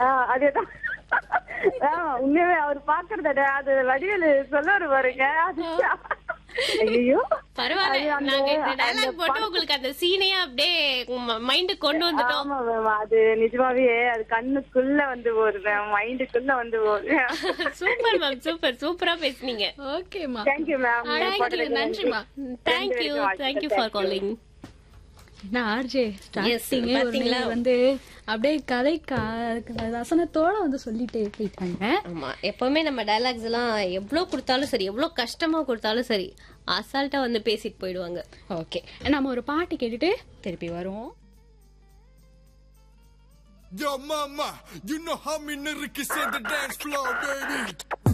ஆ, அதேதான் ஆ, உண்மையாவே அவர் பாக்குறத அது வடிவேலு சொல்லுவாரு பாருங்க அது ஐயோ பரவாயில்ல அது அந்த- நாங்க இந்த அந்த டயலாக் போட்டு உங்களுக்கு அந்த சீனையே அப்படியே மைண்ட் கொண்டு வந்துட்டோம் ஆமா மேம் அது நிஜமாவே அது கண்ணுக்குள்ள வந்து போகுது மைண்டுக்குள்ள வந்து போகுது சூப்பர் மேம் சூப்பர் சூப்பரா பேசுனீங்க ஓகேம்மா தேங்க்யூ மேம் தேங்க்யூ நன்றிம்மா தேங்க்யூ தேங்க்யூ ஃபார் காலிங் என்ன ஆர்ஜே ஸ்டார்டிங்கே ஒரு பாத்தீங்களா? நீங்க வந்து அப்படியே கதை கா- ரசனத்தோட வந்து சொல்லிட்டே போயிட்டாங்க ஆமா எப்பவுமே நம்ம டயலாக்ஸ் எல்லாம் எவ்வளவு கொடுத்தாலும் சரி எவ்வளவு கஷ்டமா கொடுத்தாலும் சரி அசால்ட்டா வந்து பேசிட்டு போயிடுவாங்க ஓகே நம்ம ஒரு பாட்டு கேட்டுட்டு திருப்பி வருவோம் Yo, mama, you know how me nigga can set the dance floor, baby.